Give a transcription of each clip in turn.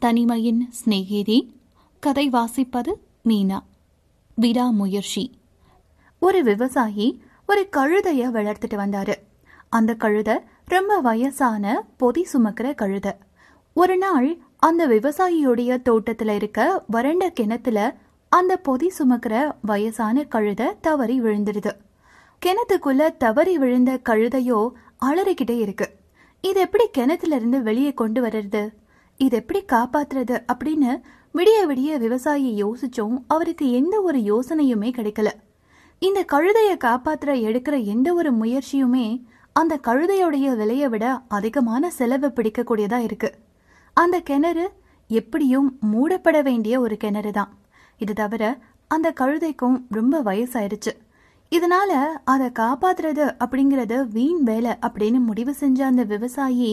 தனிமையின் சிநேகிதி கதை வாசிப்பது மீனா விடாமுயற்சி ஒரு விவசாயி ஒரு கழுதைய வளர்த்துட்டு வந்தாரு அந்த கழுதை ரொம்ப வயசான பொதி சுமக்கிற கழுதை ஒரு நாள் அந்த விவசாயியுடைய தோட்டத்துல இருக்க வறண்ட கிணத்துல அந்த பொதி சுமக்கிற வயசான கழுதை தவறி விழுந்துடுது கிணத்துக்குள்ள தவறி விழுந்த கழுதையோ அலறிக்கிட்டே இருக்கு இது எப்படி கிணத்துல இருந்து வெளியே கொண்டு வர்றது இது எப்படி காப்பாத்துறது அப்படின்னு விடிய விடிய விவசாயி யோசிச்சும் அவருக்கு எந்த ஒரு யோசனையுமே கிடைக்கல இந்த கழுதைய காப்பாத்துற எடுக்கிற எந்த ஒரு முயற்சியுமே அந்த கழுதையுடைய விலையை விட அதிகமான செலவு பிடிக்கக்கூடியதா இருக்கு அந்த கிணறு எப்படியும் மூடப்பட வேண்டிய ஒரு கிணறு தான் இது தவிர அந்த கழுதைக்கும் ரொம்ப வயசாயிருச்சு இதனால அதை காப்பாத்துறது அப்படிங்கறது வீண் வேலை அப்படின்னு முடிவு செஞ்ச அந்த விவசாயி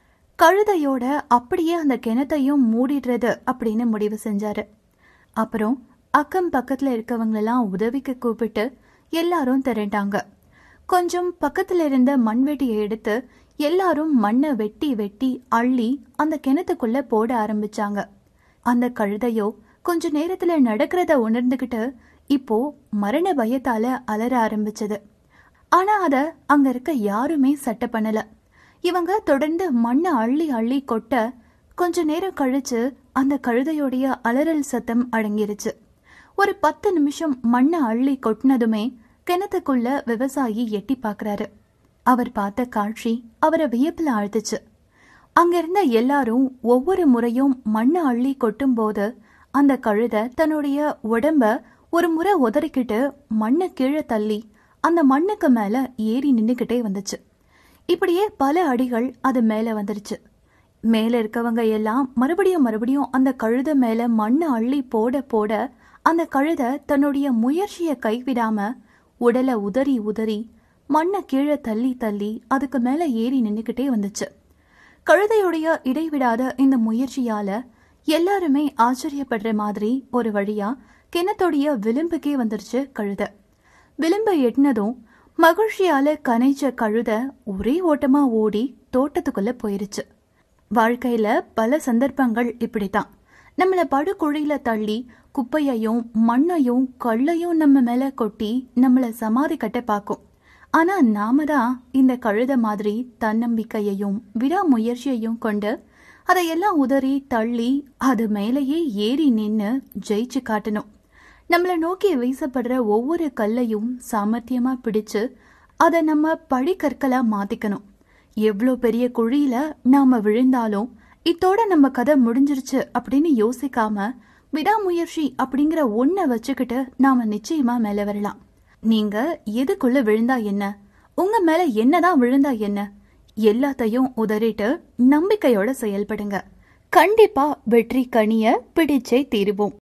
கழுதையோட அப்படியே அந்த கிணத்தையும் மூடிடுறது அப்படின்னு முடிவு செஞ்சாரு அப்புறம் அக்கம் பக்கத்துல இருக்கவங்களெல்லாம் உதவிக்கு கூப்பிட்டு எல்லாரும் திரண்டாங்க கொஞ்சம் பக்கத்துல இருந்த மண்வெட்டியை எடுத்து எல்லாரும் மண்ணை வெட்டி வெட்டி அள்ளி அந்த கிணத்துக்குள்ள போட ஆரம்பிச்சாங்க அந்த கழுதையோ கொஞ்ச நேரத்துல நடக்கிறத உணர்ந்துகிட்டு இப்போ மரண பயத்தால அலற ஆரம்பிச்சது ஆனா அத அங்க இருக்க யாருமே சட்டை பண்ணல இவங்க தொடர்ந்து மண்ணை அள்ளி அள்ளி கொட்ட கொஞ்ச நேரம் கழிச்சு அந்த கழுதையோடைய அலறல் சத்தம் அடங்கிருச்சு ஒரு பத்து நிமிஷம் மண்ணை அள்ளி கொட்டினதுமே கிணத்துக்குள்ள விவசாயி எட்டி பார்க்கறாரு அவர் பார்த்த காட்சி அவரை வியப்புல ஆழ்த்துச்சு அங்க இருந்த எல்லாரும் ஒவ்வொரு முறையும் மண்ணை அள்ளி கொட்டும் போது அந்த கழுதை தன்னுடைய உடம்ப ஒரு முறை உதறிக்கிட்டு மண்ணை கீழே தள்ளி அந்த மண்ணுக்கு மேல ஏறி நின்னுக்கிட்டே வந்துச்சு இப்படியே பல அடிகள் அது மேல வந்துருச்சு மேல இருக்கவங்க எல்லாம் மறுபடியும் மறுபடியும் அந்த கழுதை மேல மண்ணை அள்ளி போட போட அந்த கழுதை தன்னுடைய முயற்சியை கைவிடாம உடலை உதறி உதறி மண்ணை கீழே தள்ளி தள்ளி அதுக்கு மேல ஏறி நின்னுக்கிட்டே வந்துச்சு கழுதையுடைய இடைவிடாத இந்த முயற்சியால எல்லாருமே ஆச்சரியப்படுற மாதிரி ஒரு வழியா கிணத்துடைய விளிம்புக்கே வந்துருச்சு கழுதை விளிம்பை எட்டினதும் மகிழ்ச்சியால கனைச்ச கழுத ஒரே ஓட்டமா ஓடி தோட்டத்துக்குள்ள போயிருச்சு வாழ்க்கையில பல சந்தர்ப்பங்கள் இப்படித்தான் நம்மள படுகுழியில தள்ளி குப்பையையும் மண்ணையும் கல்லையும் நம்ம மேல கொட்டி நம்மள சமாதி கட்ட பார்க்கும் ஆனா நாம தான் இந்த கழுத மாதிரி தன்னம்பிக்கையையும் விடாமுயற்சியையும் கொண்டு அதையெல்லாம் உதறி தள்ளி அது மேலேயே ஏறி நின்னு ஜெயிச்சு காட்டணும் நம்மளை நோக்கி வீசப்படுற ஒவ்வொரு கல்லையும் சாமர்த்தியமா பிடிச்சு அதை நம்ம படிக்கற்களா மாத்திக்கணும் எவ்வளோ பெரிய குழியில நாம விழுந்தாலும் இத்தோட நம்ம கதை முடிஞ்சிருச்சு அப்படின்னு யோசிக்காம விடாமுயற்சி அப்படிங்கிற ஒன்ன வச்சுக்கிட்டு நாம நிச்சயமா மேல வரலாம் நீங்க எதுக்குள்ள விழுந்தா என்ன உங்க மேல என்னதான் விழுந்தா என்ன எல்லாத்தையும் உதறிட்டு நம்பிக்கையோட செயல்படுங்க கண்டிப்பா வெற்றி கனிய பிடிச்சே தீருவோம்